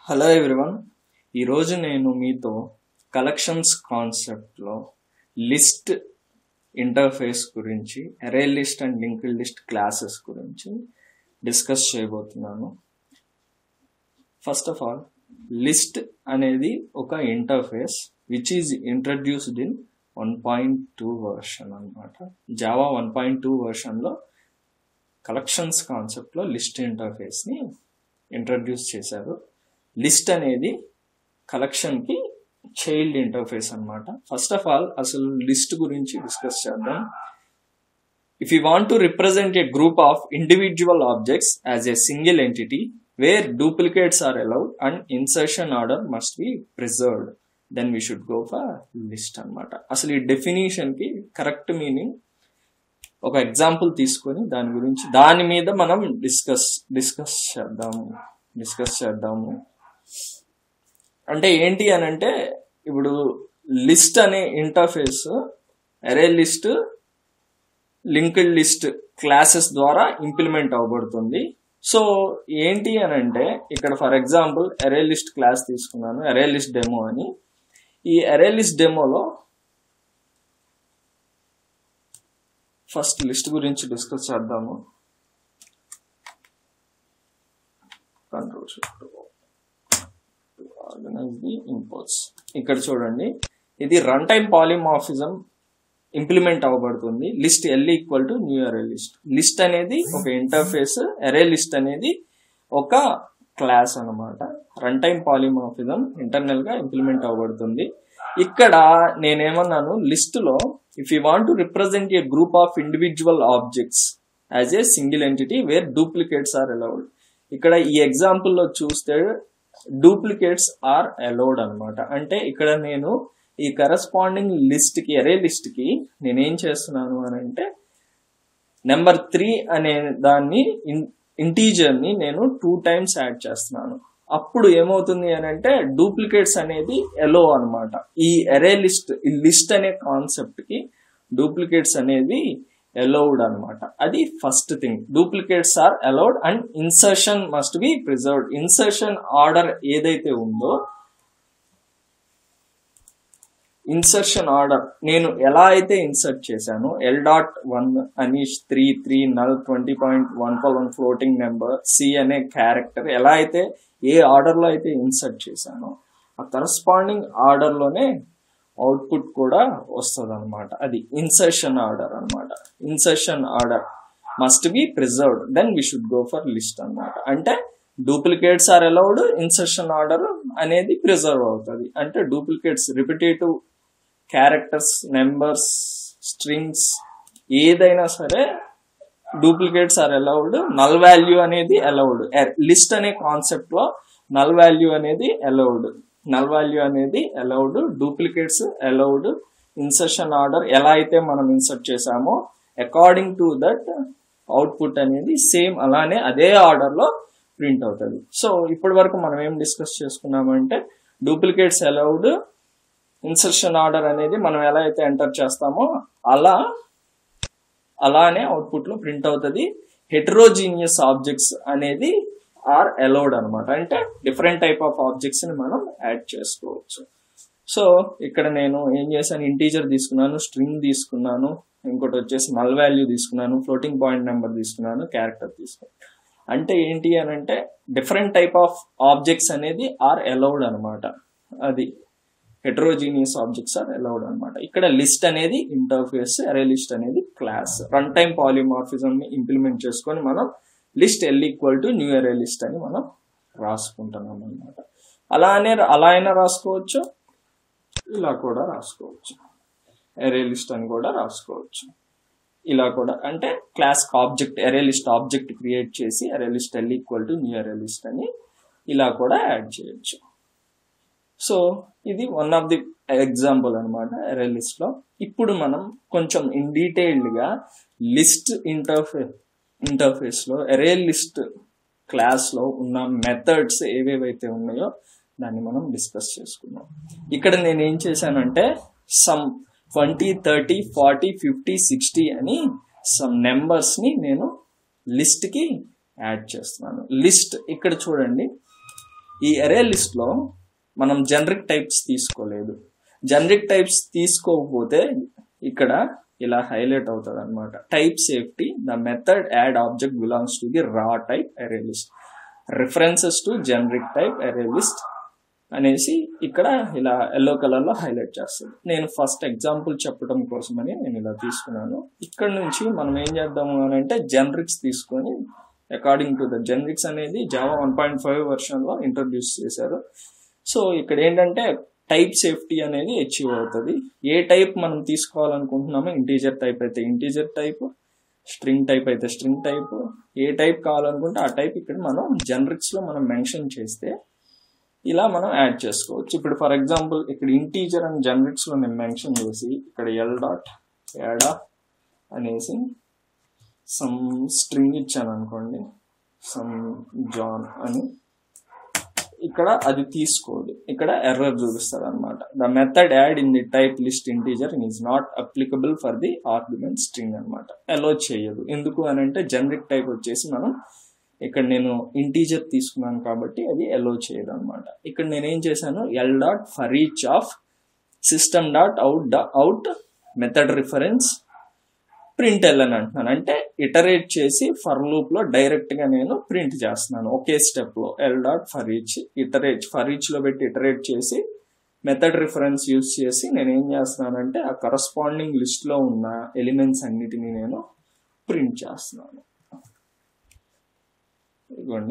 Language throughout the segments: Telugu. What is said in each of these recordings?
హలో ఎవ్రీవన్ ఈరోజు నేను మీతో కలెక్షన్స్ కాన్సెప్ట్లో లిస్ట్ ఇంటర్ఫేస్ గురించి array list and linked list classes గురించి డిస్కస్ చేయబోతున్నాను ఫస్ట్ ఆఫ్ ఆల్ లిస్ట్ అనేది ఒక interface which is introduced in one point two version అనమాట జావా వన్ పాయింట్ టూ వర్షన్లో కలెక్షన్స్ కాన్సెప్ట్లో లిస్ట్ ఇంటర్ఫేస్ని ఇంట్రడ్యూస్ చేశారు లిస్ట్ అనేది కలెక్షన్కి చైల్డ్ ఇంటర్ఫేస్ అనమాట ఫస్ట్ ఆఫ్ ఆల్ అసలు లిస్ట్ గురించి డిస్కస్ చేద్దాం if you want to represent a group of individual objects as a single entity where duplicates are allowed and insertion order must be preserved then we should go for list అనమాట అసలు ఈ డెఫినేషన్కి కరెక్ట్ మీనింగ్ ఒక ఎగ్జాంపుల్ తీసుకొని దాని గురించి దాని మీద మనం డిస్కస్ డిస్కస్ చేద్దాము డిస్కస్ చేద్దాము అంటే ఏంటి అని అంటే ఇప్పుడు లిస్ట్ అనే interface array list linked list classes ద్వారా ఇంప్లిమెంట్ అవ్వబడుతుంది సో ఏంటి అని అంటే ఇక్కడ for example array list class తీసుకున్నాను అరే లిస్ట్ డెమో అని ఈ అరే లిస్ట్ డెమోలో ఫస్ట్ లిస్ట్ గురించి డిస్కస్ చేద్దాము కంట్రోల్ ఆర్గనైజ్ ది ఇంపోర్ట్స్ ఇక్కడ చూడండి ఇది రన్ టైమ్ పాలిమార్ఫిజం ఇంప్లిమెంట్ అవ్వబడుతుంది list L equal to new array list list అనేది ఒక ఇంటర్ఫేస్ అరే లిస్ట్ అనేది ఒక క్లాస్ అనమాట రన్ టైమ్ పాలిమార్ఫిజం ఇంటర్నల్ గా ఇంప్లిమెంట్ అవ్వబడుతుంది ఇక్కడ నేనేమన్నాను లిస్ట్ లో if you want to represent a group of individual objects as a single entity where duplicates are allowed ఇక్కడ ఈ ఎగ్జాంపుల్ లో చూస్తే డూప్లికేట్స్ ఆర్ అలౌడ్ అనమాట అంటే ఇక్కడ నేను ఈ కరస్పాండింగ్ లిస్ట్ కి అరే లిస్ట్ కి నేనేం చేస్తున్నాను అని అంటే నెంబర్ త్రీ అనే దాన్ని ఇంటీజర్ ని నేను టూ టైమ్స్ యాడ్ చేస్తున్నాను అప్పుడు ఏమవుతుంది అని అంటే డూప్లికేట్స్ అనేది ఎలో అనమాట ఈ అరే లిస్ట్ ఈ లిస్ట్ అనే కాన్సెప్ట్ కి డూప్లికేట్స్ అనేది అలౌడ్ అనమాట అది first thing duplicates are allowed and insertion must be preserved insertion order ఏదైతే ఉందో ఇన్సర్షన్ ఆర్డర్ నేను ఎలా అయితే ఇన్సర్ట్ చేశాను L dot one Anish three three null twenty point one four one floating number C అనే క్యారెక్టర్ ఎలా అయితే ఏ ఆర్డర్లో అయితే ఇన్సర్ట్ చేశానో ఆ కరస్పాండింగ్ ఆర్డర్లోనే అవుట్పుట్ కూడా వస్తుంది అనమాట అది ఇన్సర్షన్ ఆర్డర్ అనమాట insertion order must be preserved then we should go for list అనమాట అంటే duplicates are allowed insertion order అనేది ప్రిజర్వ్ అవుతుంది అంటే duplicates repetitive characters numbers strings ఏదైనా సరే duplicates are allowed null value అనేది అలౌడ్ లిస్ట్ అనే కాన్సెప్ట్ లో నల్ వాల్యూ అనేది అలౌడ్ నల్ వాల్యూ అనేది allowed duplicates allowed insertion order ఎలా అయితే మనం ఇన్సర్ట్ చేసామో అకార్డింగ్ టు దట్ అవుట్పుట్ అనేది సేమ్ అలానే అదే ఆర్డర్ లో ప్రింట్ అవుతుంది సో ఇప్పటి వరకు మనం ఏం డిస్కస్ చేసుకున్నామంటే డూప్లికేట్స్ అలౌడ్ ఇన్సర్షన్ ఆర్డర్ అనేది మనం ఎలా అయితే ఎంటర్ చేస్తామో అలా అలానే అవుట్పుట్ లో ప్రింట్ అవుతుంది హెటరోజీనియస్ ఆబ్జెక్ట్స్ అనేది ఆర్ అలౌడ్ అనమాట అంటే డిఫరెంట్ టైప్ ఆఫ్ ఆబ్జెక్ట్స్ ని మనం యాడ్ చేసుకోవచ్చు సో ఇక్కడ నేను ఏం చేశాను ఇంటీజర్ తీసుకున్నాను స్ట్రింగ్ తీసుకున్నాను ఇంకోటి వచ్చేసి నల్ వాల్యూ తీసుకున్నాను ఫ్లోటింగ్ పాయింట్ నెంబర్ తీసుకున్నాను క్యారెక్టర్ తీసుకున్నాను అంటే ఏంటి అని అంటే డిఫరెంట్ టైప్ ఆఫ్ ఆబ్జెక్ట్స్ అనేది ఆర్ అలౌడ్ అనమాట అది హెటరోజీనియస్ ఆబ్జెక్ట్స్ ఆర్ అలౌడ్ అనమాట ఇక్కడ లిస్ట్ అనేది ఇంటర్ఫేస్ అరే లిస్ట్ అనేది క్లాస్ రన్ టైమ్ పాలిమార్ఫిజం ని ఇంప్లిమెంట్ చేసుకొని మనం list L equal to new array list అని మనం రాసుకుంటున్నాం అనమాట అలానే అలా అయినా రాసుకోవచ్చు ఇలా కూడా రాసుకోవచ్చు అరే లిస్ట్ అని కూడా రాసుకోవచ్చు ఇలా కూడా అంటే class object array list object create చేసి array list L equal to new array list అని ఇలా కూడా యాడ్ చేయొచ్చు సో ఇది వన్ ఆఫ్ ది ఎగ్జాంపుల్ అనమాట అరే లిస్ట్ లో ఇప్పుడు మనం కొంచెం ఇన్ డీటెయిల్డ్ గా లిస్ట్ ఇంటర్ఫేస్ ఇంటర్ఫేస్ లో అరే లిస్ట్ క్లాస్ లో ఉన్న మెథడ్స్ ఏవేవైతే ఉన్నాయో దాన్ని మనం డిస్కస్ చేసుకున్నాం ఇక్కడ నేను ఏం చేశానంటే some twenty thirty forty fifty sixty అని సమ్ నెంబర్స్ ని నేను లిస్ట్ కి యాడ్ చేస్తున్నాను లిస్ట్ ఇక్కడ చూడండి ఈ అరే లిస్ట్లో మనం జనరిక్ టైప్స్ తీసుకోలేదు జనరిక్ టైప్స్ తీసుకోకపోతే ఇక్కడ ఇలా హైలైట్ అవుతుంది అనమాట type safety the method add object belongs to the raw type array list references to generic type array list అనేసి ఇక్కడ ఇలా ఎల్లో కలర్ లో హైలైట్ చేస్తుంది నేను ఫస్ట్ ఎగ్జాంపుల్ చెప్పడం కోసమని నేను ఇలా తీసుకున్నాను ఇక్కడ నుంచి మనం ఏం చేద్దాము అని అంటే జనరిక్స్ తీసుకొని అకార్డింగ్ టు ద జనరిక్స్ అనేది Java one point five version లో ఇంట్రడ్యూస్ చేశారు సో ఇక్కడ ఏంటంటే టైప్ సేఫ్టీ అనేది అచీవ్ అవుతుంది ఏ టైప్ మనం తీసుకోవాలనుకుంటున్నామో ఇంటీజర్ టైప్ అయితే ఇంటీజర్ టైప్ స్ట్రింగ్ టైప్ అయితే స్ట్రింగ్ టైప్ ఏ టైప్ కావాలనుకుంటే ఆ టైప్ ఇక్కడ మనం జనరిక్స్ లో మనం మెన్షన్ చేస్తే ఇలా మనం యాడ్ చేసుకోవచ్చు ఇప్పుడు ఫర్ ఎగ్జాంపుల్ ఇక్కడ ఇంటీజర్ అండ్ జనరిక్స్ లో నేను మెన్షన్ చేసి ఇక్కడ ఎల్ డాట్ యాడా అనేసి సమ్ స్ట్రింగ్ ఇచ్చాను అనుకోండి సమ్ జాన్ అని ఇక్కడ అది తీసుకోదు ఇక్కడ ఎర్రర్ చూపిస్తారు అనమాట the method add in the type list integer is not applicable for the argument string అనమాట అలో చేయదు ఎందుకు అని అంటే జనరిక్ టైప్ వచ్చేసి మనం ఇక్కడ నేను ఇంటీజర్ తీసుకున్నాను కాబట్టి అది అలో చేయదు అనమాట ఇక్కడ నేను ఏం చేశాను L dot for each of system dot out out method reference print L అని అంటున్నాను అంటే ఇటరేట్ చేసి ఫర్ లూప్ లో డైరెక్ట్ గా నేను ప్రింట్ చేస్తున్నాను ఒకే స్టెప్ లో L dot for each iterate for each లో పెట్టి ఇటరేట్ చేసి మెథడ్ రిఫరెన్స్ యూస్ చేసి నేను ఏం చేస్తున్నానంటే ఆ కరస్పాండింగ్ లిస్ట్ లో ఉన్న ఎలిమెంట్స్ అన్నిటిని నేను ప్రింట్ చేస్తున్నాను ఇదిగోండి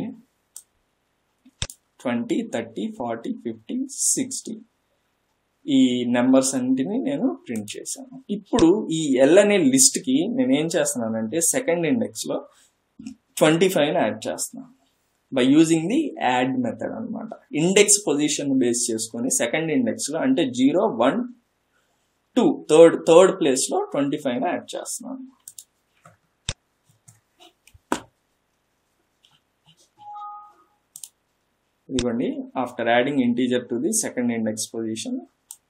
twenty thirty forty fifty sixty ఈ నెంబర్స్ అన్నిటిని నేను ప్రింట్ చేశాను ఇప్పుడు ఈ ఎల్ అనే లిస్ట్ కి నేను ఏం చేస్తున్నానంటే సెకండ్ ఇండెక్స్ లో ట్వంటీ ఫైవ్ యాడ్ చేస్తున్నాను by using the add method అనమాట ఇండెక్స్ పొజిషన్ బేస్ చేసుకొని సెకండ్ ఇండెక్స్ లో అంటే zero one two third third place లో ట్వంటీ ఫైవ్ యాడ్ చేస్తున్నాను ఇదిగోండి after adding integer to the second index position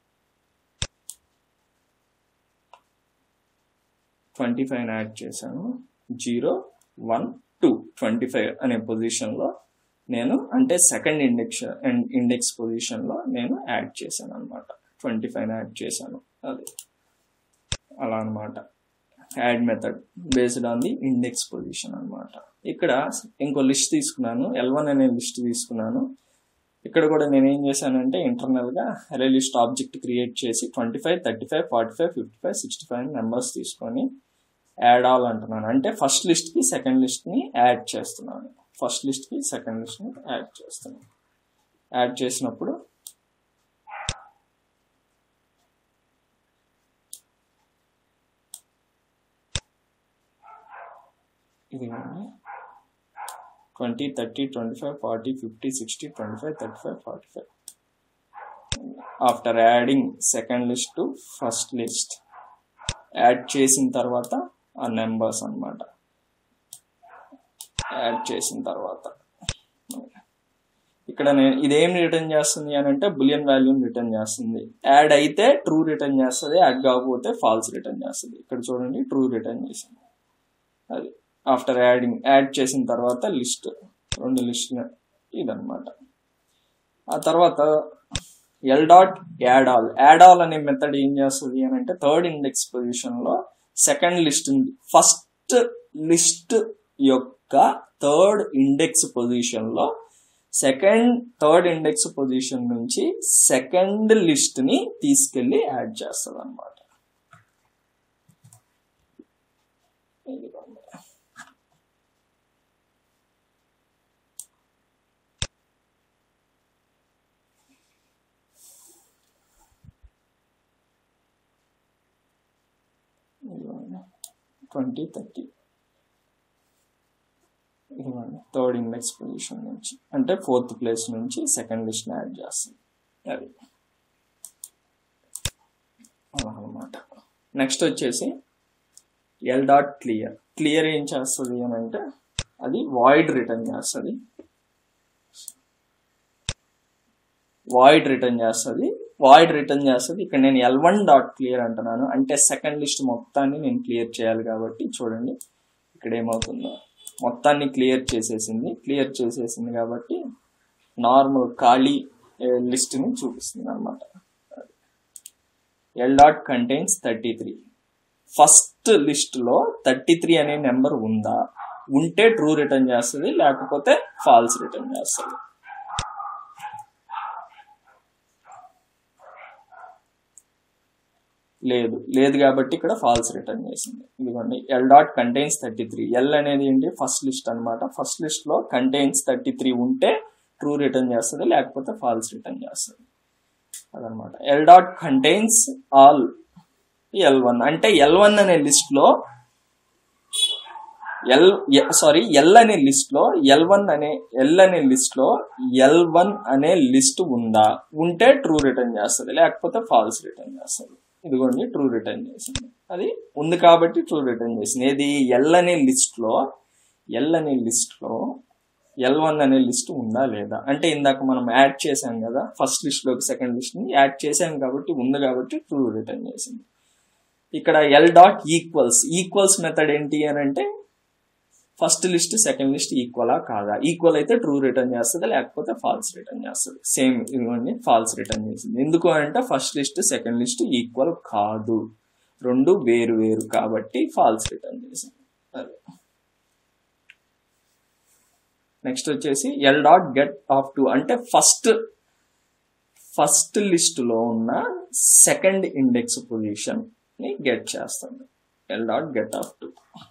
twenty five add చేశాను zero one two twenty five అనే పొజిషన్లో నేను అంటే సెకండ్ ఇండెక్స్ ఇండెక్స్ పొజిషన్లో నేను యాడ్ చేశాను అనమాట ట్వంటీ ఫైవ్ యాడ్ చేశాను అది అలా అనమాట add method based on the index position అనమాట ఇక్కడ ఇంకో లిస్ట్ తీసుకున్నాను ఎల్ వన్ అనే లిస్ట్ తీసుకున్నాను ఇక్కడ కూడా నేను ఏం చేశానంటే ఇంటర్నల్ గా అరే లిస్ట్ ఆబ్జెక్ట్ క్రియేట్ చేసి twenty five thirty five forty five fifty five sixty five numbers తీసుకొని యాడ్ ఆల్ అంటున్నాను అంటే ఫస్ట్ లిస్ట్ కి సెకండ్ లిస్ట్ ని యాడ్ చేస్తున్నాను ఫస్ట్ లిస్ట్ కి సెకండ్ లిస్ట్ ని యాడ్ చేస్తున్నాను యాడ్ చేసినప్పుడు ఇది twenty thirty twenty five forty fifty sixty twenty five thirty five forty five after adding second list to first list add చేసిన తర్వాత ఆ నెంబర్స్ అనమాట యాడ్ చేసిన తర్వాత ఇక్కడ నేను ఇదేం రిటర్న్ చేస్తుంది అని అంటే బులియన్ వాల్యూని రిటర్న్ చేస్తుంది యాడ్ అయితే ట్రూ రిటర్న్ చేస్తుంది యాడ్ కాకపోతే ఫాల్స్ రిటర్న్ చేస్తుంది ఇక్కడ చూడండి ట్రూ రిటర్న్ చేసింది అది ఆఫ్టర్ యాడింగ్ యాడ్ చేసిన తర్వాత లిస్ట్ రెండు లిస్ట్ ఇదనమాట ఆ తర్వాత L dot add all add all అనే మెథడ్ ఏం చేస్తుంది అని అంటే థర్డ్ ఇండెక్స్ పొజిషన్ లో సెకండ్ లిస్ట్ ఫస్ట్ లిస్ట్ యొక్క థర్డ్ ఇండెక్స్ పొజిషన్ లో సెకండ్ థర్డ్ ఇండెక్స్ పొజిషన్ నుంచి సెకండ్ లిస్ట్ ని తీసుకెళ్లి యాడ్ చేస్తుంది అనమాట ట్వంటీ థర్టీ ఇదిగోండి థర్డ్ ఇండెక్స్ పొజిషన్ నుంచి అంటే ఫోర్త్ ప్లేస్ నుంచి సెకండ్ లిస్ట్ యాడ్ చేస్తుంది అది అలా అనమాట నెక్స్ట్ వచ్చేసి ఎల్ డాట్ క్లియర్ క్లియర్ ఏం చేస్తుంది అని అంటే అది వాయిడ్ రిటర్న్ చేస్తుంది వాయిడ్ రిటర్న్ చేస్తుంది వాయిడ్ రిటర్న్ చేస్తుంది ఇక్కడ నేను ఎల్ వన్ డాట్ క్లియర్ అంటున్నాను అంటే సెకండ్ లిస్ట్ మొత్తాన్ని నేను క్లియర్ చేయాలి కాబట్టి చూడండి ఇక్కడ ఏమవుతుందో మొత్తాన్ని క్లియర్ చేసేసింది క్లియర్ చేసేసింది కాబట్టి నార్మల్ ఖాళీ లిస్ట్ ని చూపిస్తుంది అనమాట L dot contains thirty three first list లో థర్టీ త్రీ అనే నెంబర్ ఉందా ఉంటే ట్రూ రిటర్న్ చేస్తుంది లేకపోతే ఫాల్స్ రిటర్న్ చేస్తుంది లేదు లేదు కాబట్టి ఇక్కడ ఫాల్స్ రిటర్న్ చేసింది ఇదిగోండి L dot contains thirty three L అనేది ఏంటి ఫస్ట్ లిస్ట్ అనమాట ఫస్ట్ లిస్ట్ లో కంటైన్స్ థర్టీ త్రీ ఉంటే ట్రూ రిటర్న్ చేస్తుంది లేకపోతే ఫాల్స్ రిటర్న్ చేస్తుంది అదనమాట L dot contains all L one అంటే ఎల్ వన్ అనే లిస్ట్ లో ఎల్ సారీ ఎల్ అనే లిస్ట్ లో ఎల్ వన్ అనే ఎల్ అనే లిస్ట్ లో ఎల్ వన్ అనే లిస్ట్ ఉందా ఉంటే ట్రూ రిటర్న్ చేస్తుంది లేకపోతే ఫాల్స్ రిటర్న్ చేస్తుంది ఇదిగోండి ట్రూ రిటర్న్ చేసింది అది ఉంది కాబట్టి ట్రూ రిటర్న్ చేసింది ఏది ఎల్ అనే లిస్ట్ లో ఎల్ అనే లిస్ట్ లో ఎల్ వన్ అనే లిస్ట్ ఉందా లేదా అంటే ఇందాక మనం యాడ్ చేసాం కదా ఫస్ట్ లిస్ట్ లోకి సెకండ్ లిస్ట్ ని యాడ్ చేసాం కాబట్టి ఉంది కాబట్టి ట్రూ రిటర్న్ చేసింది ఇక్కడ L dot equals equals method ఏంటి అని అంటే ఫస్ట్ లిస్ట్ సెకండ్ లిస్ట్ ఈక్వలా కాదా ఈక్వల్ అయితే ట్రూ రిటర్న్ చేస్తుంది లేకపోతే ఫాల్స్ రిటర్న్ చేస్తుంది సేమ్ ఇదిగోండి ఫాల్స్ రిటర్న్ చేసింది ఎందుకు అంటే first list second list equal కాదు రెండు వేరు వేరు కాబట్టి ఫాల్స్ రిటర్న్ చేసింది అదే నెక్స్ట్ వచ్చేసి L dot get of two అంటే ఫస్ట్ ఫస్ట్ లిస్ట్ లో ఉన్న సెకండ్ ఇండెక్స్ పొజిషన్ ని గెట్ చేస్తుంది L dot get of two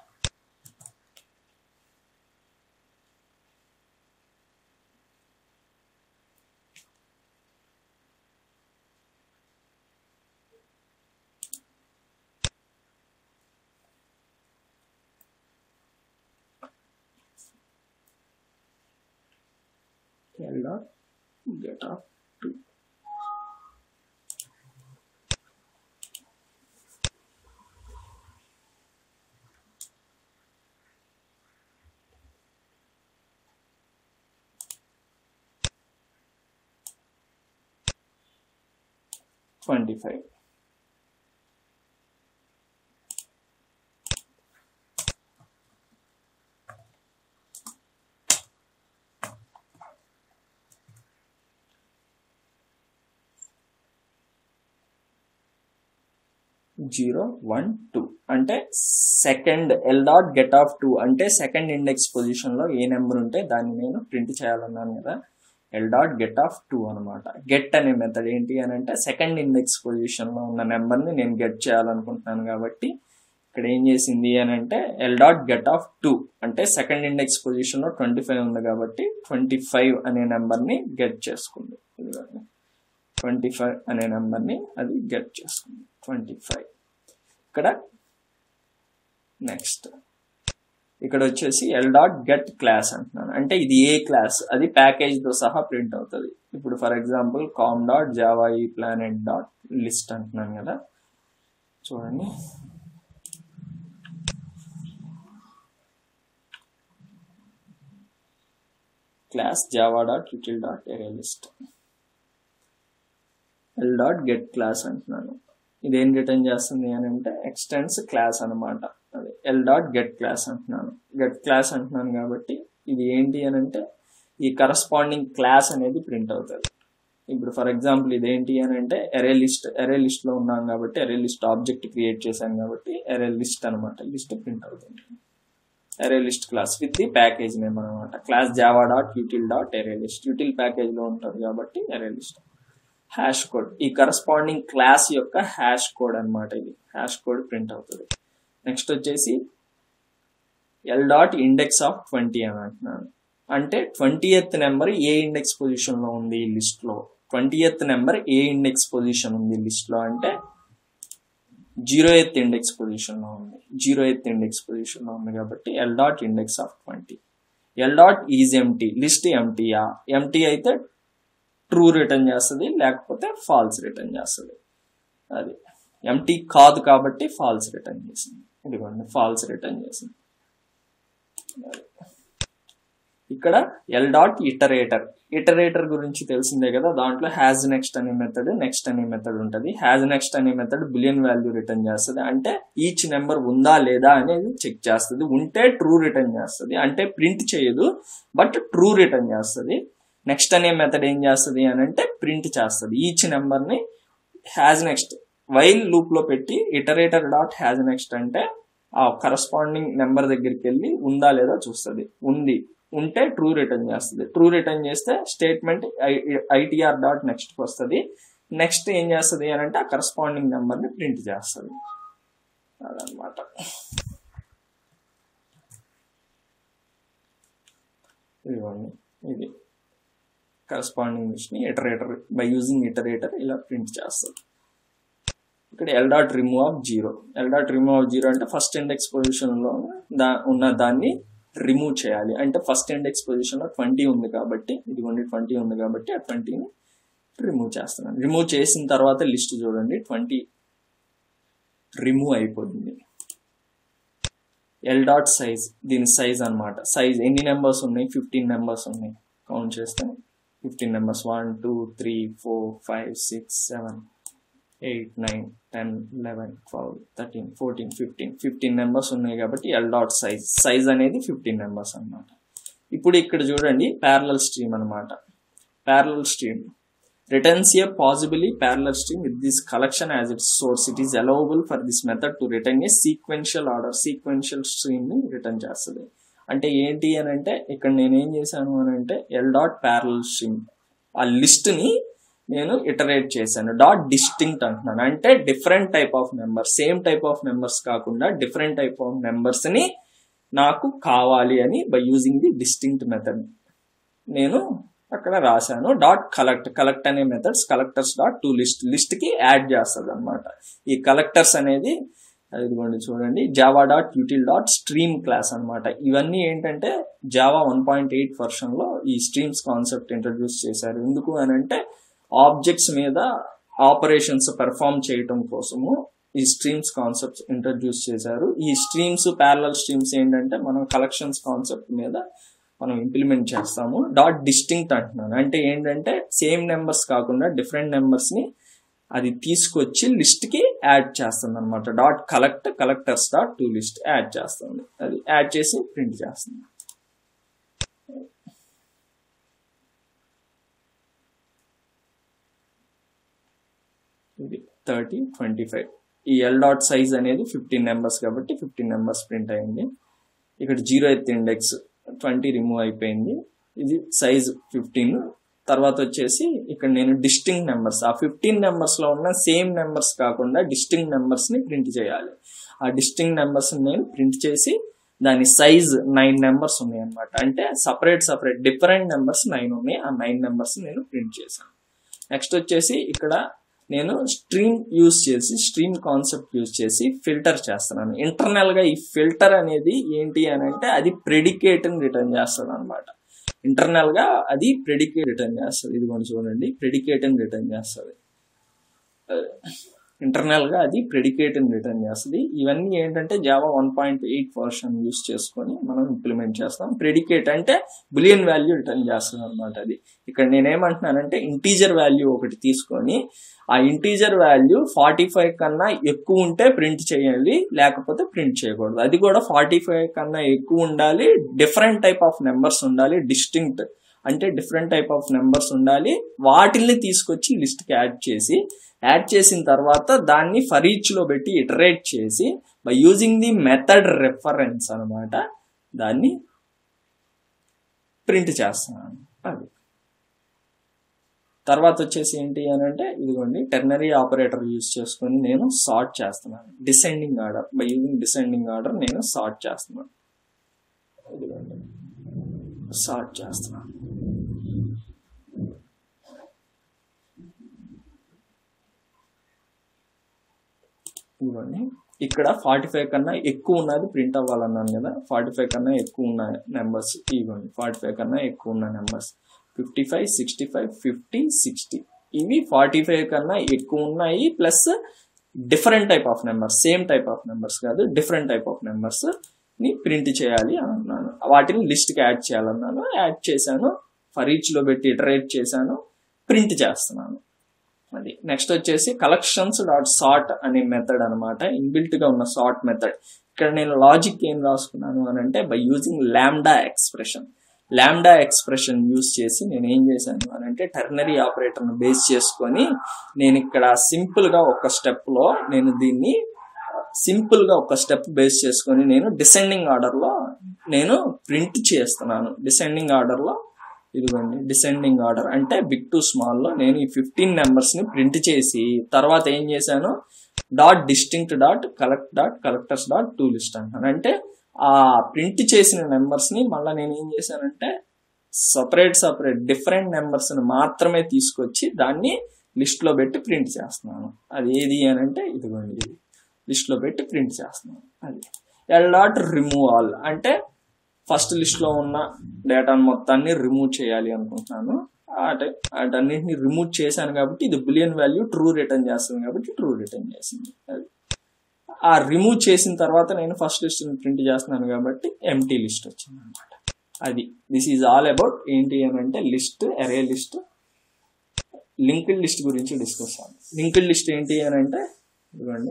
L dot get off to twenty five. Zero one two అంటే second L dot get of two అంటే సెకండ్ ఇండెక్స్ పొజిషన్ లో ఏ నెంబర్ ఉంటే దాన్ని నేను ప్రింట్ చేయాలన్నాను కదా L dot get of two అనమాట గెట్ అనే మెథడ్ ఏంటి అని అంటే సెకండ్ ఇండెక్స్ పొజిషన్ లో ఉన్న నెంబర్ ని నేను గెట్ చేయాలనుకుంటున్నాను కాబట్టి ఇక్కడ ఏం చేసింది అని అంటే L dot get of two అంటే సెకండ్ ఇండెక్స్ పొజిషన్ లో ట్వంటీ ఫైవ్ ఉంది కాబట్టి ట్వంటీ ఫైవ్ అనే నెంబర్ ని గెట్ చేసుకుంది ఇదిగోండి ట్వంటీ ఫైవ్ అనే నెంబర్ని అది గెట్ చేసుకుంది ట్వంటీ ఫైవ్ ఇక్కడ నెక్స్ట్ ఇక్కడ వచ్చేసి ఎల్ డాట్ గెట్ క్లాస్ అంటున్నాను అంటే ఇది ఏ క్లాస్ అది ప్యాకేజ్ తో సహా ప్రింట్ అవుతుంది ఇప్పుడు for example com dot Java E planet dot list అంటున్నాను కదా చూడండి class Java dot util dot array list L dot get class అంటున్నాను ఇదేం రిటర్న్ చేస్తుంది అని అంటే ఎక్స్టెన్స్ క్లాస్ అనమాట అది ఎల్ డాట్ గెట్ క్లాస్ అంటున్నాను గెట్ క్లాస్ అంటున్నాను కాబట్టి ఇది ఏంటి అని అంటే ఈ కరస్పాండింగ్ క్లాస్ అనేది ప్రింట్ అవుతుంది ఇప్పుడు ఫర్ ఎగ్జాంపుల్ ఇదేంటి అని అంటే ఎరే లిస్ట్ ఎరే లిస్ట్ లో ఉన్నాం కాబట్టి ఎరే లిస్ట్ ఆబ్జెక్ట్ క్రియేట్ చేశాను కాబట్టి ఎరే లిస్ట్ అనమాట లిస్ట్ ప్రింట్ అవుతుంది array list class with the package name అనమాట class Java dot util dot array list util package లో ఉంటుంది కాబట్టి ఎరే లిస్ట్ హ్యాష్ కోడ్ ఈ కరస్పాండింగ్ క్లాస్ యొక్క హ్యాష్ కోడ్ అనమాట ఇది హ్యాష్ కోడ్ ప్రింట్ అవుతుంది నెక్స్ట్ వచ్చేసి L dot index of twenty అని అంటున్నాను అంటే ట్వంటీ ఎత్ నెంబర్ ఏ ఇండెక్స్ పొజిషన్ లో ఉంది ఈ లిస్ట్ లో ట్వంటీ ఎత్ నెంబర్ ఏ ఇండెక్స్ పొజిషన్ ఉంది లిస్ట్ లో అంటే జీరో ఎత్ ఇండెక్స్ పొజిషన్ లో ఉంది జీరో ఎత్ ఇండెక్స్ పొజిషన్ లో ఉంది కాబట్టి L dot index of twenty L dot is empty list ఎంటీయా ఎంటీ అయితే ట్రూ రిటర్న్ చేస్తుంది లేకపోతే ఫాల్స్ రిటర్న్ చేస్తుంది అది ఎంటీ కాదు కాబట్టి ఫాల్స్ రిటర్న్ చేసింది ఇదిగోండి ఫాల్స్ రిటర్న్ చేసింది ఇక్కడ ఎల్ డాట్ ఇటరేటర్ ఇటరేటర్ గురించి తెలిసిందే కదా దాంట్లో హ్యాజ్ నెక్స్ట్ అనే మెథడ్ నెక్స్ట్ అనే మెథడ్ ఉంటుంది హ్యాజ్ నెక్స్ట్ అనే మెథడ్ బిలియన్ వాల్యూ రిటర్న్ చేస్తుంది అంటే ఈచ్ నెంబర్ ఉందా లేదా అనేది చెక్ చేస్తుంది ఉంటే ట్రూ రిటర్న్ చేస్తుంది అంటే ప్రింట్ చేయదు బట్ ట్రూ రిటర్న్ చేస్తుంది నెక్స్ట్ అనే మెథడ్ ఏం చేస్తుంది అని అంటే ప్రింట్ చేస్తుంది ఈచ్ నెంబర్ని హ్యాజ్ నెక్స్ట్ వైల్ లూప్ లో పెట్టి ఇటరేటర్ డాట్ హ్యాజ్ నెక్స్ట్ అంటే ఆ కరస్పాండింగ్ నెంబర్ దగ్గరికి వెళ్ళి ఉందా లేదా చూస్తుంది ఉంది ఉంటే ట్రూ రిటర్న్ చేస్తుంది ట్రూ రిటర్న్ చేస్తే స్టేట్మెంట్ ఐటీఆర్ డాట్ నెక్స్ట్ వస్తుంది నెక్స్ట్ ఏం చేస్తుంది అని అంటే ఆ కరస్పాండింగ్ నెంబర్ని ప్రింట్ చేస్తుంది అదనమాట ఇదిగోండి ఇది కరస్పాండింగ్ ని ఇటరేటర్ బై యూజింగ్ ఇటరేటర్ ఇలా ప్రింట్ చేస్తుంది ఇక్కడ L dot remove of zero L dot remove of zero అంటే ఫస్ట్ ఇండెక్స్ పొజిషన్ లో దా ఉన్న దాన్ని రిమూవ్ చేయాలి అంటే ఫస్ట్ ఇండెక్స్ పొజిషన్ లో ట్వంటీ ఉంది కాబట్టి ఇదిగోండి ట్వంటీ ఉంది కాబట్టి ఆ ట్వంటీని రిమూవ్ చేస్తున్నాను రిమూవ్ చేసిన తర్వాత లిస్ట్ చూడండి ట్వంటీ రిమూవ్ అయిపోతుంది ఎల్ డాట్ సైజ్ దీని సైజ్ అనమాట సైజ్ ఎన్ని నెంబర్స్ ఉన్నాయి ఫిఫ్టీన్ నెంబర్స్ ఉన్నాయి కౌంట్ చేస్తే fifteen numbers one two three four five six seven eight nine ten eleven twelve thirteen fourteen fifteen fifteen numbers ఉన్నాయి కాబట్టి ఎల్ డాట్ సైజ్ సైజ్ అనేది ఫిఫ్టీన్ నెంబర్స్ అనమాట ఇప్పుడు ఇక్కడ చూడండి ప్యారలల్ స్ట్రీమ్ అనమాట parallel stream returns a possibly parallel stream with this collection as its source. It is allowable for this method to return a sequential order, sequential stream ని రిటర్న్ చేస్తుంది అంటే ఏంటి అని అంటే ఇక్కడ నేను ఏం చేశాను అని అంటే ఎల్ డాట్ ప్యారల్ స్ట్రీమ్ ఆ లిస్ట్ ని నేను ఇటరేట్ చేశాను డాట్ డిస్టింక్ట్ అంటున్నాను అంటే different type of numbers same type of numbers కాకుండా డిఫరెంట్ టైప్ ఆఫ్ నెంబర్స్ ని నాకు కావాలి అని by using the distinct method నేను అక్కడ రాశాను డాట్ కలెక్ట్ కలెక్ట్ అనే methods collectors dot to list list కి యాడ్ చేస్తుంది అనమాట ఈ కలెక్టర్స్ అనేది ఇదిగోండి చూడండి Java dot util dot stream class అనమాట ఇవన్నీ ఏంటంటే Java one point eight version లో ఈ స్ట్రీమ్స్ కాన్సెప్ట్ ఇంట్రడ్యూస్ చేశారు ఎందుకు అని అంటే ఆబ్జెక్ట్స్ మీద ఆపరేషన్స్ పెర్ఫామ్ చేయటం కోసము ఈ స్ట్రీమ్స్ కాన్సెప్ట్స్ ఇంట్రడ్యూస్ చేశారు ఈ స్ట్రీమ్స్ ప్యారలల్ స్ట్రీమ్స్ ఏంటంటే మనం కలెక్షన్స్ కాన్సెప్ట్ మీద మనం ఇంప్లిమెంట్ చేస్తాము డాట్ డిస్టింక్ట్ అంటున్నాను అంటే ఏంటంటే సేమ్ నెంబర్స్ కాకుండా డిఫరెంట్ నెంబర్స్ ని అది తీసుకొచ్చి లిస్ట్ కి యాడ్ చేస్తుంది అనమాట dot collect collectors dot to list add చేస్తుంది అది యాడ్ చేసి ప్రింట్ చేస్తుంది ఇది థర్టీ ట్వంటీ ఫైవ్ ఈ ఎల్ డాట్ సైజ్ అనేది ఫిఫ్టీన్ నెంబర్స్ కాబట్టి ఫిఫ్టీన్ నెంబర్స్ ప్రింట్ అయింది ఇక్కడ జీరో ఎత్ ఇండెక్స్ ట్వంటీ రిమూవ్ అయిపోయింది ఇది సైజ్ ఫిఫ్టీన్ తర్వాత వచ్చేసి ఇక్కడ నేను డిస్టింగ్ నెంబర్స్ ఆ ఫిఫ్టీన్ నెంబర్స్ లో ఉన్న సేమ్ నెంబర్స్ కాకుండా డిస్టింగ్ నెంబర్స్ ని ప్రింట్ చేయాలి ఆ డిస్టింగ్ నెంబర్స్ నేను ప్రింట్ చేసి దాని సైజ్ నైన్ నెంబర్స్ ఉన్నాయి అనమాట అంటే separate separate different numbers nine ఉన్నాయి ఆ నైన్ నెంబర్స్ నేను ప్రింట్ చేశాను నెక్స్ట్ వచ్చేసి ఇక్కడ నేను స్ట్రీమ్ యూజ్ చేసి స్ట్రీమ్ కాన్సెప్ట్ యూజ్ చేసి ఫిల్టర్ చేస్తున్నాను ఇంటర్నల్ గా ఈ ఫిల్టర్ అనేది ఏంటి అని అంటే అది ప్రెడికేట్ రిటర్న్ చేస్తుంది అనమాట ఇంటర్నల్ గా అది ప్రెడికేట్ రిటర్న్ చేస్తుంది ఇది మనం చూడండి ప్రెడికేట్ రిటర్న్ చేస్తుంది ఇంటర్నల్ గా అది ప్రెడికేట్ రిటర్న్ చేస్తుంది ఇవన్నీ ఏంటంటే Java one point eight version use చేసుకొని మనం ఇంప్లిమెంట్ చేస్తాం ప్రెడికేట్ అంటే బులియన్ వాల్యూ రిటర్న్ చేస్తుంది అనమాట అది ఇక్కడ నేనేమంటున్నానంటే ఇంటీజర్ వాల్యూ ఒకటి తీసుకొని ఆ ఇంటీజర్ వాల్యూ ఫార్టీ ఫైవ్ కన్నా ఎక్కువ ఉంటే ప్రింట్ చేయాలి లేకపోతే ప్రింట్ చేయకూడదు అది కూడా ఫార్టీ ఫైవ్ కన్నా ఎక్కువ ఉండాలి డిఫరెంట్ టైప్ ఆఫ్ నెంబర్స్ ఉండాలి డిస్టింక్ట్ అంటే డిఫరెంట్ టైప్ ఆఫ్ నెంబర్స్ ఉండాలి వాటిల్ని తీసుకొచ్చి లిస్ట్కి యాడ్ చేసి యాడ్ చేసిన తర్వాత దాన్ని ఫర్ ఈచ్ లో పెట్టి ఇటరేట్ చేసి by using the method reference అనమాట దాన్ని ప్రింట్ చేస్తున్నాను అది తర్వాత వచ్చేసి ఏంటి అని అంటే ఇదిగోండి టెర్నరీ ఆపరేటర్ యూజ్ చేసుకొని నేను సార్ట్ చేస్తున్నాను descending order by using descending order నేను సార్ట్ చేస్తున్నాను ఇదిగోండి సార్ట్ చేస్తున్నాను ఇదిగోండి ఇక్కడ ఫార్టీ ఫైవ్ కన్నా ఎక్కువ ఉన్నది ప్రింట్ అవ్వాలన్నాను కదా ఫార్టీ ఫైవ్ కన్నా ఎక్కువ ఉన్న నెంబర్స్ ఇవ్వండి ఫార్టీ ఫైవ్ కన్నా ఎక్కువ ఉన్న numbers fifty five sixty five fifty sixty ఇవి ఫార్టీ ఫైవ్ కన్నా ఎక్కువ ఉన్నాయి plus different type of numbers same type of numbers కాదు డిఫరెంట్ టైప్ ఆఫ్ నెంబర్స్ ని ప్రింట్ చేయాలి అన్నాను వాటిని లిస్ట్కి యాడ్ చేయాలన్నాను యాడ్ చేశాను ఫర్ ఈచ్ లో పెట్టి ఇటరేట్ చేశాను ప్రింట్ చేస్తున్నాను అది నెక్స్ట్ వచ్చేసి కలెక్షన్స్ డాట్ సార్ట్ అనే మెథడ్ అనమాట ఇన్బిల్ట్ గా ఉన్న సార్ట్ మెథడ్ ఇక్కడ నేను లాజిక్ ఏం రాసుకున్నాను అని అంటే by using lambda expression lambda expression use చేసి నేను ఏం చేశాను అని అంటే టెర్నరీ ఆపరేటర్ను బేస్ చేసుకొని నేను ఇక్కడ సింపుల్ గా ఒక స్టెప్ లో నేను దీన్ని సింపుల్ గా ఒక స్టెప్ బేస్ చేసుకొని నేను డిసెండింగ్ ఆర్డర్ లో నేను ప్రింట్ చేస్తున్నాను డిసెండింగ్ ఆర్డర్ లో ఇదిగోండి డిసెండింగ్ ఆర్డర్ అంటే బిగ్ టు స్మాల్ లో నేను ఈ ఫిఫ్టీన్ నెంబర్స్ ని ప్రింట్ చేసి తర్వాత ఏం చేశాను dot distinct dot collect dot collectors dot to list అంటాను అంటే ఆ ప్రింట్ చేసిన నెంబర్స్ ని మళ్ళీ నేను ఏం చేశానంటే సపరేట్ సపరేట్ డిఫరెంట్ నెంబర్స్ ని మాత్రమే తీసుకొచ్చి దాన్ని లిస్ట్ లో పెట్టి ప్రింట్ చేస్తున్నాను అది ఏది అని అంటే ఇదిగోండి ఇది లిస్ట్ లో పెట్టి ప్రింట్ చేస్తున్నాను అది ఎల్ డాట్ రిమూవ్ ఆల్ అంటే ఫస్ట్ లిస్ట్ లో ఉన్న డేటాను మొత్తాన్ని రిమూవ్ చేయాలి అనుకుంటున్నాను అటే వాటన్నిటిని రిమూవ్ చేశాను కాబట్టి ఇది బులియన్ వాల్యూ ట్రూ రిటర్న్ చేస్తుంది కాబట్టి ట్రూ రిటర్న్ చేసింది అది ఆ రిమూవ్ చేసిన తర్వాత నేను ఫస్ట్ లిస్ట్ ప్రింట్ చేస్తున్నాను కాబట్టి ఎంటీ లిస్ట్ వచ్చింది అనమాట అది దిస్ ఈజ్ ఆల్ అబౌట్ ఏంటి అని అంటే list array list linked list గురించి డిస్కస్ అవ్వాలి లింక్డ్ లిస్ట్ ఏంటి అని అంటే ఇదిగోండి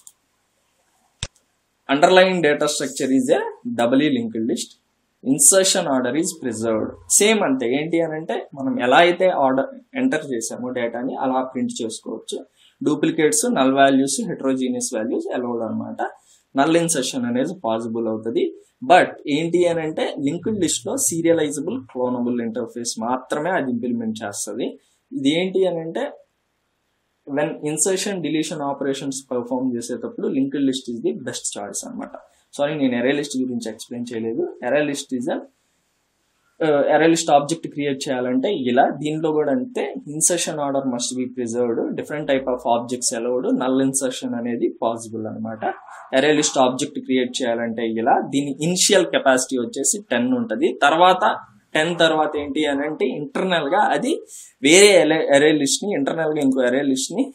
underline data structure is a doubly linked list insertion order is preserved same అంతే ఏంటి అని అంటే మనం ఎలా అయితే ఆర్డర్ ఎంటర్ చేసామో డేటాని అలా ప్రింట్ చేసుకోవచ్చు duplicates null values heterogeneous values allowed అనమాట నల్ ఇన్సర్షన్ అనేది పాసిబుల్ అవుతుంది బట్ ఏంటి అని అంటే లింక్డ్ లిస్ట్ లో సీరియలైజబుల్ క్లోనబుల్ ఇంటర్ఫేస్ మాత్రమే అది ఇంప్లిమెంట్ చేస్తుంది ఇది ఏంటి అని అంటే when insertion deletion operations perform చేసేటప్పుడు linked list is the best choice అనమాట సారీ నేను ఎరే లిస్ట్ గురించి ఎక్స్ప్లెయిన్ చేయలేదు array list is an array list object create చేయాలంటే ఇలా దీనిలో కూడా అంతే insertion order must be preserved different type of objects allowed null insertion అనేది పాసిబుల్ అనమాట ఎరే లిస్ట్ ఆబ్జెక్ట్ క్రియేట్ చేయాలంటే ఇలా దీని ఇనిషియల్ కెపాసిటీ వచ్చేసి టెన్ ఉంటుంది తర్వాత టెన్ తర్వాత ఏంటి అని అంటే ఇంటర్నల్ గా అది వేరే ఎరే లిస్ట్ ని ఇంటర్నల్ గా ఇంకో ఎరే లిస్ట్ ని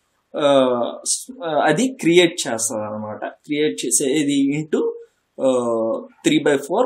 అది క్రియేట్ చేస్తుంది అనమాట క్రియేట్ చేసే ఇది ఇంటూ త్రీ బై ఫోర్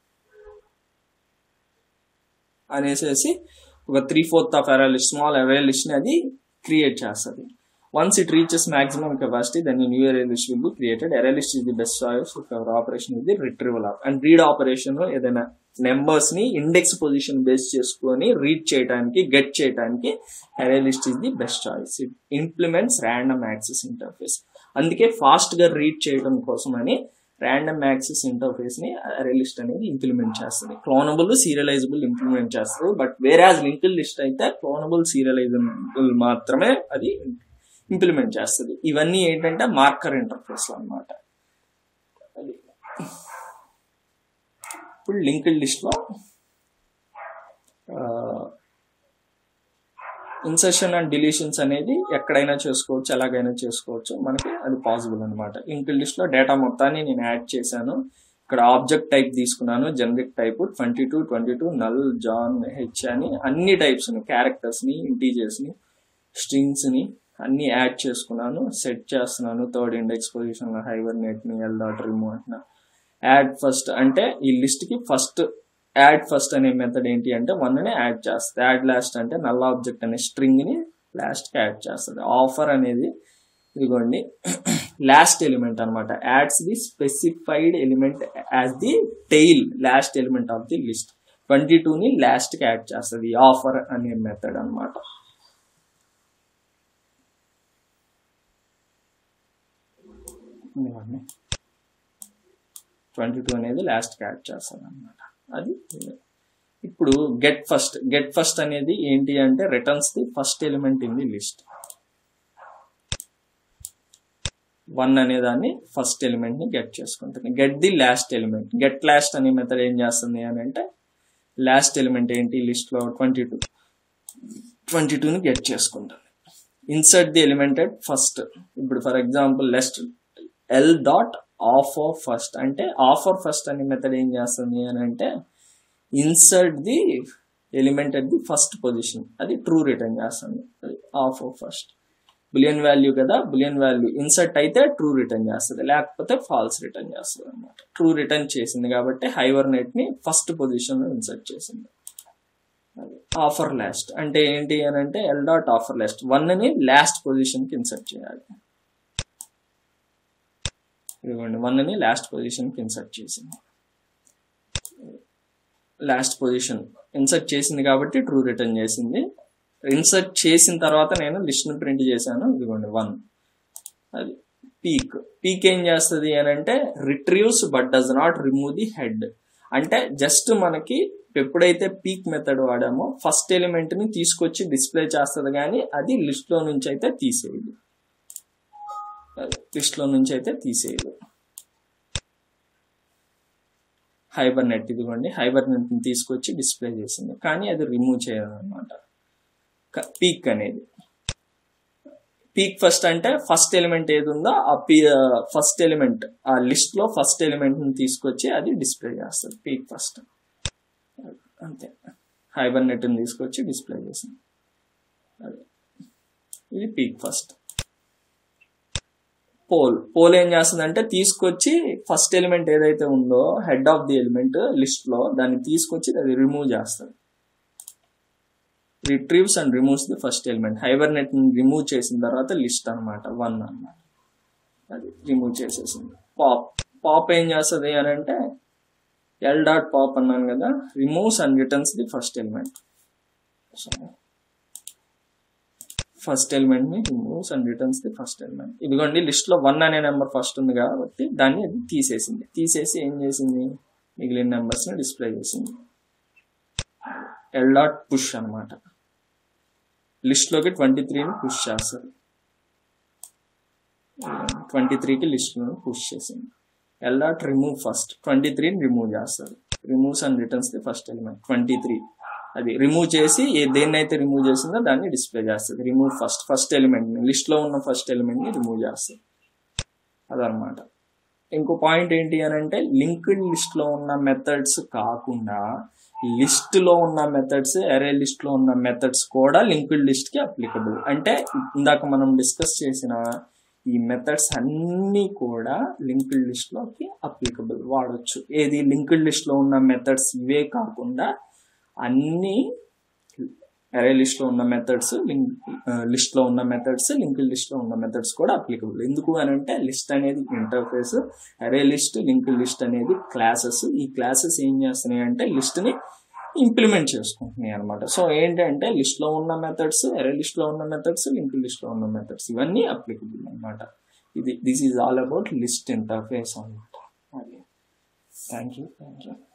అనేసేసి ఒక three fourth of array list small array list ని అది క్రియేట్ చేస్తుంది once it reaches maximum capacity then new array list will be created array list is the best choice our operation ఇది retrieval of and read operation ఏదైనా నెంబర్స్ ని ఇండెక్స్ పొజిషన్ బేస్ చేసుకొని రీడ్ చేయడానికి గెట్ చేయడానికి array list is the best choice it implements random access interface అందుకే ఫాస్ట్ గా రీడ్ చేయడం కోసం అని ర్యాండమ్ యాక్సెస్ ఇంటర్ఫేస్ ని అరే లిస్ట్ అనేది ఇంప్లిమెంట్ చేస్తుంది క్లోనబుల్ సీరియలైజబుల్ ఇంప్లిమెంట్ చేస్తుంది బట్ వేరే యాజ్ లింక్డ్ లిస్ట్ అయితే క్లోనబుల్ సీరియలైజబుల్ మాత్రమే అది ఇంప్లిమెంట్ చేస్తుంది ఇవన్నీ ఏంటంటే మార్కర్ ఇంటర్ఫేస్ అనమాట అది ఇప్పుడు లింక్డ్ లిస్ట్లో ఇన్సర్షన్ అండ్ డిలీషన్స్ అనేది ఎక్కడైనా చేసుకోవచ్చు ఎలాగైనా చేసుకోవచ్చు మనకి అది పాసిబుల్ అనమాట లింక్డ్ లిస్ట్లో డేటా మొత్తాన్ని నేను యాడ్ చేశాను ఇక్కడ ఆబ్జెక్ట్ టైప్ తీసుకున్నాను generic type twenty two twenty two null John H అని అన్ని టైప్స్ని క్యారెక్టర్స్ని ఇంటీజర్స్ని స్ట్రింగ్స్ని అన్ని యాడ్ చేసుకున్నాను సెట్ చేస్తున్నాను థర్డ్ ఇండెక్స్ పొజిషన్లో హైవర్ నెట్ని ఎల్ డాట్ రిమూవ్ అంటున్నా యాడ్ ఫస్ట్ అంటే ఈ లిస్ట్ కి ఫస్ట్ యాడ్ ఫస్ట్ అనే మెథడ్ ఏంటి అంటే వన్ ని యాడ్ చేస్తుంది యాడ్ లాస్ట్ అంటే నల్ ఆబ్జెక్ట్ అనే స్ట్రింగ్ ని లాస్ట్ కి యాడ్ చేస్తుంది ఆఫర్ అనేది ఇదిగోండి లాస్ట్ ఎలిమెంట్ అనమాట adds the specified element as the tail last element of the list twenty two ని లాస్ట్ కి యాడ్ చేస్తుంది ఆఫర్ అనే మెథడ్ అనమాట ట్వంటీ టూ అనేది లాస్ట్ యాడ్ చేస్తాను అనమాట అది ఇప్పుడు గెట్ ఫస్ట్ గెట్ ఫస్ట్ అనేది ఏంటి అంటే returns the first element in the list one అనే దాన్ని ఫస్ట్ ఎలిమెంట్ ని గెట్ చేసుకుంటుంది get the last element get last అనే మెథడ్ ఏం చేస్తుంది అని అంటే లాస్ట్ ఎలిమెంట్ ఏంటి లిస్ట్ లో ట్వంటీ టూ ట్వంటీ టూని గెట్ చేసుకుంటుంది ఇన్సర్ట్ ది ఎలిమెంటెడ్ ఫస్ట్ ఇప్పుడు for example list L dot offer first అంటే ఆఫర్ ఫస్ట్ అనే మెథడ్ ఏం చేస్తుంది అని అంటే insert the element at the first position అది ట్రూ రిటర్న్ చేస్తుంది అది ఆఫర్ ఫస్ట్ బులియన్ వాల్యూ కదా బులియన్ వాల్యూ ఇన్సర్ట్ అయితే ట్రూ రిటర్న్ చేస్తుంది లేకపోతే ఫాల్స్ రిటర్న్ చేస్తుంది అనమాట ట్రూ రిటర్న్ చేసింది కాబట్టి హైవర్ నెట్ ని ఫస్ట్ పొజిషన్ లో ఇన్సర్ట్ చేసింది ఆఫర్ లాస్ట్ అంటే ఏంటి అని అంటే L dot offer last one ని లాస్ట్ పొజిషన్ కి ఇన్సర్ట్ చేయాలి ఇదిగోండి వన్ ని లాస్ట్ పొజిషన్ కి ఇన్సర్ట్ చేసింది లాస్ట్ పొజిషన్ ఇన్సర్ట్ చేసింది కాబట్టి ట్రూ రిటర్న్ చేసింది ఇన్సర్ట్ చేసిన తర్వాత నేను లిస్ట్ని ప్రింట్ చేశాను ఇదిగోండి వన్ అది పీక్ పీక్ ఏం చేస్తుంది అని అంటే retrieves but does not remove the head అంటే జస్ట్ మనకి ఎప్పుడైతే పీక్ మెథడ్ వాడామో ఫస్ట్ ఎలిమెంట్ ని తీసుకొచ్చి డిస్ప్లే చేస్తుంది కానీ అది లిస్ట్ లో నుంచి అయితే తీసేయదు లిస్ట్ లో నుంచి అయితే తీసేయదు హైబర్ నెట్ ఇదిగోండి హైబర్ నెట్ ని తీసుకొచ్చి డిస్ప్లే చేసింది కానీ అది రిమూవ్ చేయాలన్నమాట పీక్ అనేది పీక్ ఫస్ట్ అంటే ఫస్ట్ ఎలిమెంట్ ఏది ఉందో ఆ పీ ఫస్ట్ ఎలిమెంట్ ఆ లిస్ట్ లో ఫస్ట్ ఎలిమెంట్ ని తీసుకొచ్చి అది డిస్ప్లే చేస్తుంది పీక్ ఫస్ట్ అంతే హైబర్ నెట్ ని తీసుకొచ్చి డిస్ప్లే చేసింది అది ఇది పీక్ ఫస్ట్ పోల్ పోల్ ఏం చేస్తుంది అంటే తీసుకొచ్చి ఫస్ట్ ఎలిమెంట్ ఏదైతే ఉందో head of the element list లో దాన్ని తీసుకొచ్చి అది రిమూవ్ చేస్తుంది retrieves and removes the first element Hibernate remove చేసిన తర్వాత లిస్ట్ అనమాట వన్ అన్నమాట అది రిమూవ్ చేసేసింది పాప్ పాప్ ఏం చేస్తుంది అని అంటే ఎల్ డాట్ పాప్ అన్నాను కదా removes and returns the first element first element ని removes and returns the first element ఇదిగోండి లిస్ట్ లో వన్ అనే నెంబర్ ఫస్ట్ ఉంది కాబట్టి దాన్ని అది తీసేసింది తీసేసి ఏం చేసింది మిగిలిన నెంబర్స్ ని డిస్ప్లే చేసింది ఎల్ డాట్ పుష్ అనమాట లిస్ట్ లోకి ట్వంటీ త్రీని పుష్ చేస్తారు ట్వంటీ త్రీకి లిస్ట్ లో పుష్ చేసింది L dot remove first twenty త్రీని రిమూవ్ చేస్తారు removes and returns the first element twenty three అది రిమూవ్ చేసి ఏ దేన్నైతే రిమూవ్ చేసిందో దాన్ని డిస్ప్లే చేస్తుంది remove first first element list లో ఉన్న ఫస్ట్ ఎలిమెంట్ ని రిమూవ్ చేస్తుంది అదనమాట ఇంకో పాయింట్ ఏంటి అని అంటే లింక్డ్ లిస్ట్ లో ఉన్న మెథడ్స్ కాకుండా లిస్ట్ లో ఉన్న మెథడ్స్ అరే లిస్ట్ లో ఉన్న మెథడ్స్ కూడా లింక్డ్ లిస్ట్ కి అప్లికబుల్ అంటే ఇందాక మనం డిస్కస్ చేసిన ఈ మెథడ్స్ అన్నీ కూడా లింక్డ్ లిస్ట్ లోకి అప్లికబుల్ వాడొచ్చు ఏది లింక్డ్ లిస్ట్ లో ఉన్న మెథడ్స్ ఇవే కాకుండా అన్ని అరే లిస్ట్ లో ఉన్న మెథడ్స్ లింక్ లిస్ట్ లో ఉన్న మెథడ్స్ లింక్డ్ లిస్ట్ లో ఉన్న మెథడ్స్ కూడా అప్లికబుల్ ఎందుకు అని అంటే లిస్ట్ అనేది interface array list linked list అనేది క్లాసెస్ ఈ క్లాసెస్ ఏం చేస్తున్నాయి అంటే లిస్ట్ ని ఇంప్లిమెంట్ చేసుకుంటున్నాయి అనమాట సో ఏంటంటే లిస్ట్ లో ఉన్న మెథడ్స్ అరే లిస్ట్ లో ఉన్న మెథడ్స్ లింక్డ్ లిస్ట్ లో ఉన్న మెథడ్స్ ఇవన్నీ అప్లికబుల్ అనమాట ఇది this is all about list interface అనమాట థ్యాంక్ యూ థ్యాంక్ యూ